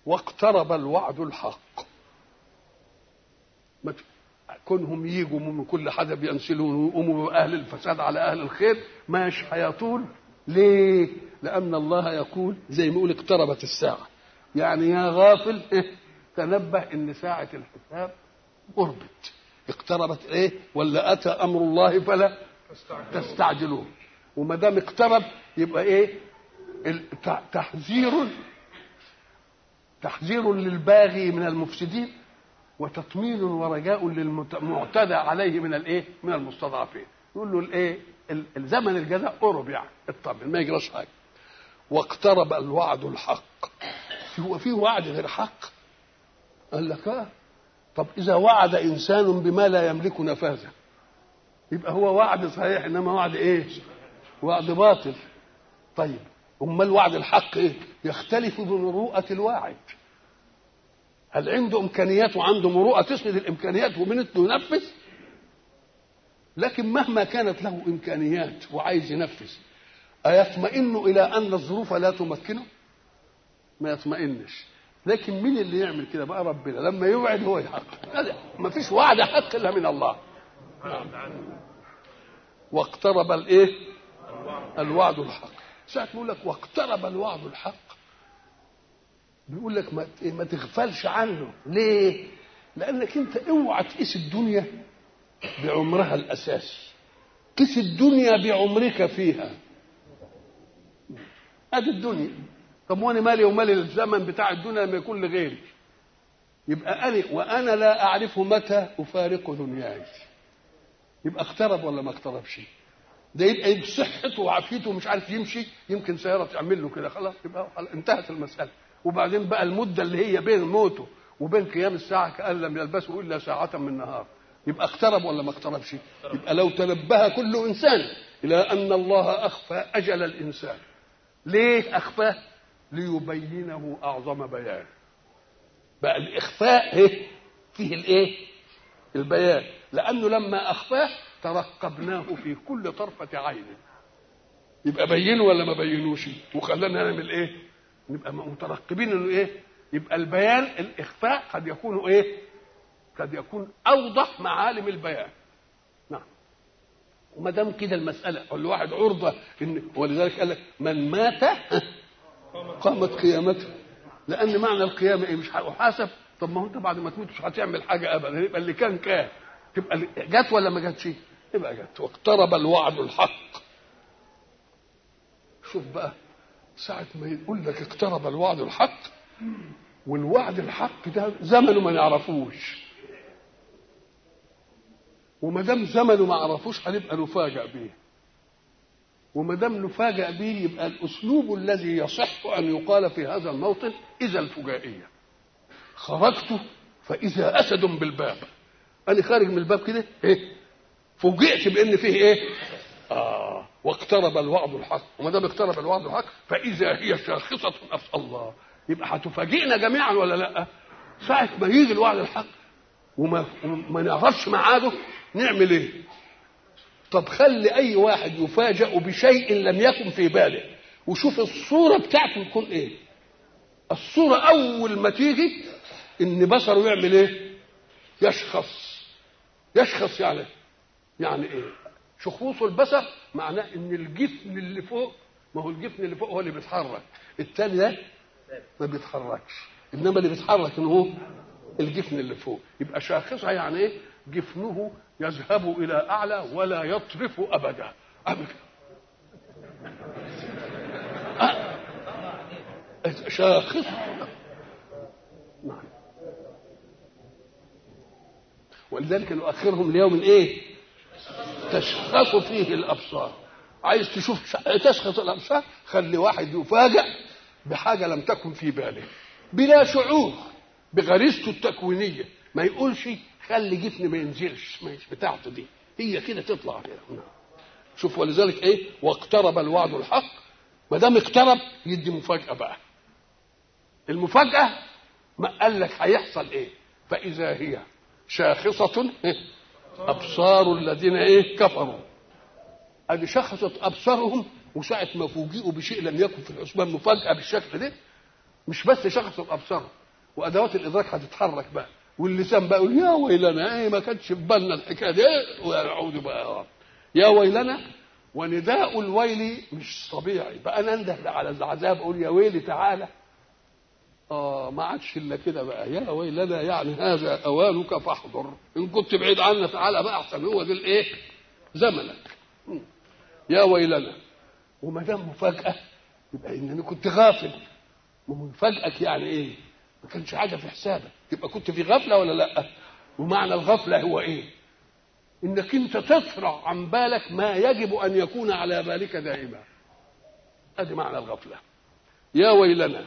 واقترب الوعد الحق ما ت- كونهم يجوا من كل حدب ينسلون ويقوموا اهل الفساد على اهل الخير مش هيطول ليه؟ لان الله يقول زي ما يقول اقتربت الساعه يعني يا غافل إيه؟ تنبه ان ساعه الحساب قربت اقتربت ايه ولا اتى امر الله فلا تستعجلوه وما دام اقترب يبقى ايه ال- ت- تحذير تحذير للباغي من المفسدين وتطمين ورجاء للمعتدى عليه من الايه من المستضعفين يقول له الايه ال- الزمن الجزاء قرب يعني اطمن ما يجراش حاجه واقترب الوعد الحق هو فيه وعد غير حق قال لك اه طب اذا وعد انسان بما لا يملك نفاذه يبقى هو وعد صحيح انما وعد ايه وعد باطل طيب امال الوعد الحق ايه يختلف بمروءه الواعد هل عنده امكانيات وعنده مروءه تسند الامكانيات ومن ينفذ لكن مهما كانت له امكانيات وعايز ينفذ ايطمئن الى ان الظروف لا تمكنه ما يطمئنش لكن مين اللي يعمل كده بقى ربنا لما يوعد هو يحقق هذا ما فيش وعد حق الا من الله واقترب الايه الوعد الحق ساعة يقول لك واقترب الوعد الحق بيقول لك ما ما تغفلش عنه ليه لانك انت اوعى تقيس الدنيا بعمرها الاساسي قيس الدنيا بعمرك فيها ادي الدنيا طب وانا مالي ومالي الزمن بتاع الدنيا لما يكون لغيري يبقى انا وانا لا اعرف متى افارق دنياي يبقى اقترب ولا ما اقتربش ده يبقى بصحته وعافيته ومش عارف يمشي يمكن سياره تعمل له كده خلاص يبقى خلاص انتهت المساله وبعدين بقى المده اللي هي بين موته وبين قيام الساعه كان لم يلبسه الا ساعه من نهار يبقى اقترب ولا ما اقتربش يبقى لو تنبه كل انسان الى ان الله اخفى اجل الانسان ليه اخفاه ليبينه اعظم بيان بقى الاخفاء ايه فيه الايه البيان لانه لما اخفاه ترقبناه في كل طرفه عين يبقى بينه ولا ما بينوش وخلانا نعمل ايه نبقى مترقبين انه ايه يبقى البيان الاخفاء قد يكون ايه قد يكون اوضح معالم البيان نعم وما دام كده المساله كل واحد عرضه ان ولذلك قال لك من مات قامت قيامته لان معنى القيامه ايه مش هحاسب طب ما هو انت بعد ما تموت مش هتعمل حاجه ابدا يبقى اللي كان كان تبقى اللي- جت ولا ما جاتش يبقى جت واقترب الوعد الحق شوف بقى ساعة ما يقول لك اقترب الوعد الحق والوعد الحق ده زمنه ما نعرفوش وما دام زمنه ما عرفوش هنبقى نفاجأ بيه وما دام نفاجأ به يبقى الأسلوب الذي يصح أن يقال في هذا الموطن إذا الفجائية خرجت فإذا أسد بالباب أنا خارج من الباب كده إيه فوجئت بأن فيه إيه آه واقترب الوعد الحق وما دام اقترب الوعد الحق فإذا هي شاخصة أف الله يبقى هتفاجئنا جميعا ولا لا ساعة ما يجي الوعد الحق وما, وما نعرفش ميعاده نعمل ايه طب خلي اي واحد يفاجأ بشيء لم يكن في باله وشوف الصورة بتاعته تكون ايه الصورة اول ما تيجي ان بصره يعمل ايه يشخص يشخص يعني يعني ايه شخوص البصر معناه ان الجفن اللي فوق ما هو الجفن اللي فوق هو اللي بيتحرك التاني ده ما بيتحركش انما اللي بيتحرك ان هو الجفن اللي فوق يبقى شاخصها يعني ايه جفنه يذهب الى اعلى ولا يطرف ابدا ابدا أه. شاخص نعم ولذلك نؤخرهم ليوم ايه تشخص فيه الابصار عايز تشوف تشخص الابصار خلي واحد يفاجأ بحاجه لم تكن في باله بلا شعور بغريزته التكوينيه ما يقولش خلي جفني ما ينزلش مش بتاعته دي هي كده تطلع كده شوف ولذلك ايه واقترب الوعد الحق ما دام اقترب يدي مفاجاه بقى المفاجاه ما قال لك هيحصل ايه فاذا هي شاخصه إيه؟ ابصار الذين ايه كفروا ادي شخصت ابصارهم وساعه ما فوجئوا بشيء لم يكن في الحسبان مفاجاه بالشكل ده مش بس شخص الابصار وادوات الادراك هتتحرك بقى واللسان بقى يقول يا ويلنا ايه ما كانش في بالنا الحكايه دي ايه ويعود بقى يا ويلنا ونداء الويل مش طبيعي بقى انا انده على العذاب اقول يا ويلي تعالى اه ما عادش الا كده بقى يا ويلنا يعني هذا اوانك فاحضر ان كنت بعيد عنا تعالى بقى احسن هو ده الايه زمنك يا ويلنا وما دام مفاجاه يبقى انني كنت غافل ومفاجأك يعني ايه ما كانش حاجه في حسابك يبقى كنت في غفله ولا لا ومعنى الغفله هو ايه انك انت تسرع عن بالك ما يجب ان يكون على بالك دائما ادي معنى الغفله يا ويلنا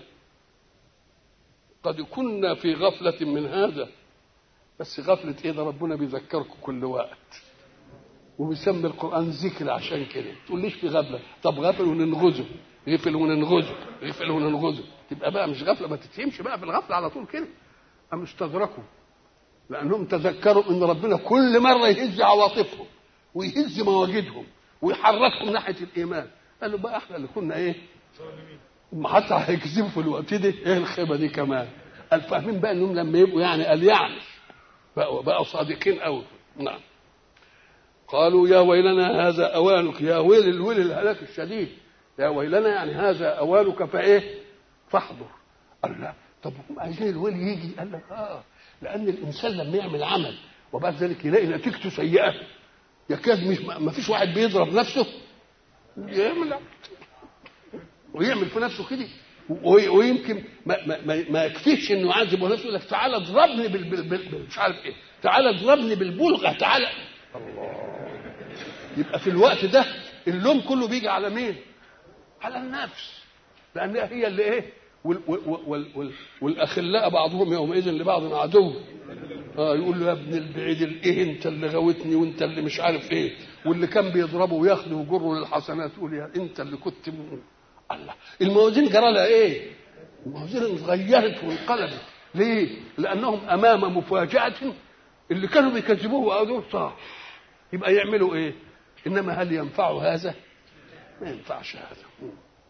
قد كنا في غفلة من هذا بس غفلة ايه ده ربنا بيذكركم كل وقت وبيسمي القرآن ذكر عشان كده تقول ليش في غفلة طب غفل وننغزه غفل وننغزه غفل وننغزه تبقى بقى مش غفلة ما تتهمش بقى في الغفلة على طول كده أم استدركوا لأنهم تذكروا إن ربنا كل مرة يهز عواطفهم ويهز مواجدهم ويحركهم ناحية الإيمان قالوا بقى احنا اللي كنا ايه هم حتى هيكذبوا في الوقت ده ايه الخيبه دي كمان قال فاهمين بقى انهم لما يبقوا يعني قال يعني بقوا بقوا صادقين قوي نعم قالوا يا ويلنا هذا اوانك يا ويل الويل الهلاك الشديد يا ويلنا يعني هذا اوانك فايه فاحضر قال لا طب هم عايزين الويل يجي قال لك اه لان الانسان لما يعمل عمل وبعد ذلك يلاقي نتيجته سيئه يكاد مش ما فيش واحد بيضرب نفسه يعمل ويعمل في نفسه كده ويمكن ما, ما, ما يكفيش انه يعذب نفسه يقول لك تعالى اضربني بال, بال, بال مش عارف ايه تعالى اضربني بالبلغه تعالى الله يبقى في الوقت ده اللوم كله بيجي على مين؟ على النفس لانها هي اللي ايه؟ وال وال وال والاخلاء بعضهم يومئذ لبعض عدو اه يقول له يا ابن البعيد ايه انت اللي غوتني وانت اللي مش عارف ايه واللي كان بيضربه وياخده ويجره للحسنات يقول يا انت اللي كنت الله الموازين جرى لها ايه؟ الموازين اتغيرت وانقلبت ليه؟ لانهم امام مفاجاه اللي كانوا بيكذبوه وقالوا صح يبقى يعملوا ايه؟ انما هل ينفع هذا؟ ما ينفعش هذا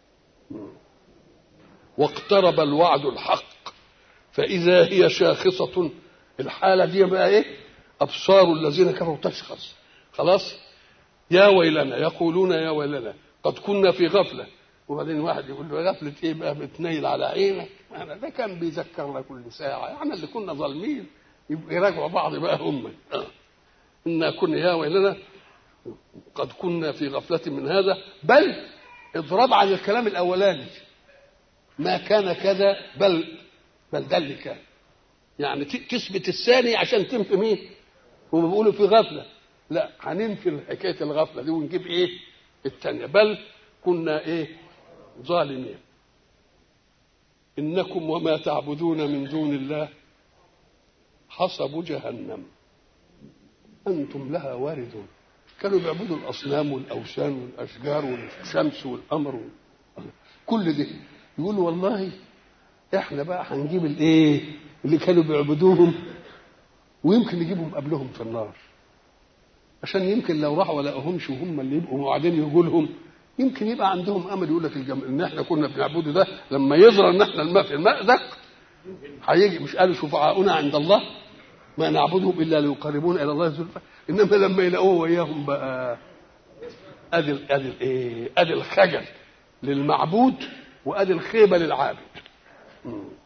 واقترب الوعد الحق فإذا هي شاخصة الحالة دي بقى إيه؟ أبصار الذين كفروا تشخص خلاص؟ يا ويلنا يقولون يا ويلنا قد كنا في غفلة وبعدين واحد يقول له غفلة إيه بقى بتنيل على عينك؟ أنا ده كان بيذكرنا كل ساعة احنا اللي كنا ظالمين يبقى يراجعوا بعض بقى هم آه. إنا كنا يا ويلنا قد كنا في غفلة من هذا بل اضرب عن الكلام الأولاني ما كان كذا بل بل ده اللي كان يعني تثبت الثاني عشان تنفي مين هم بيقولوا في غفلة لا هننفي حكاية الغفلة دي ونجيب ايه الثانية بل كنا ايه ظالمين إنكم وما تعبدون من دون الله حصب جهنم أنتم لها واردون كانوا بيعبدوا الأصنام والأوثان والأشجار والشمس والقمر كل ده يقولوا والله احنا بقى هنجيب الايه اللي كانوا بيعبدوهم ويمكن نجيبهم قبلهم في النار عشان يمكن لو راحوا ولا لقوهمش وهم اللي يبقوا وبعدين يقول لهم يمكن يبقى عندهم امل يقول لك الجم... ان احنا كنا بنعبده ده لما يظهر ان احنا الماء في الماء ده هيجي مش قالوا شفعاؤنا عند الله ما نعبدهم الا ليقربونا الى الله زلفى انما لما يلاقوه وياهم بقى ادي ادي الايه ادي الخجل للمعبود وادي الخيبه للعابد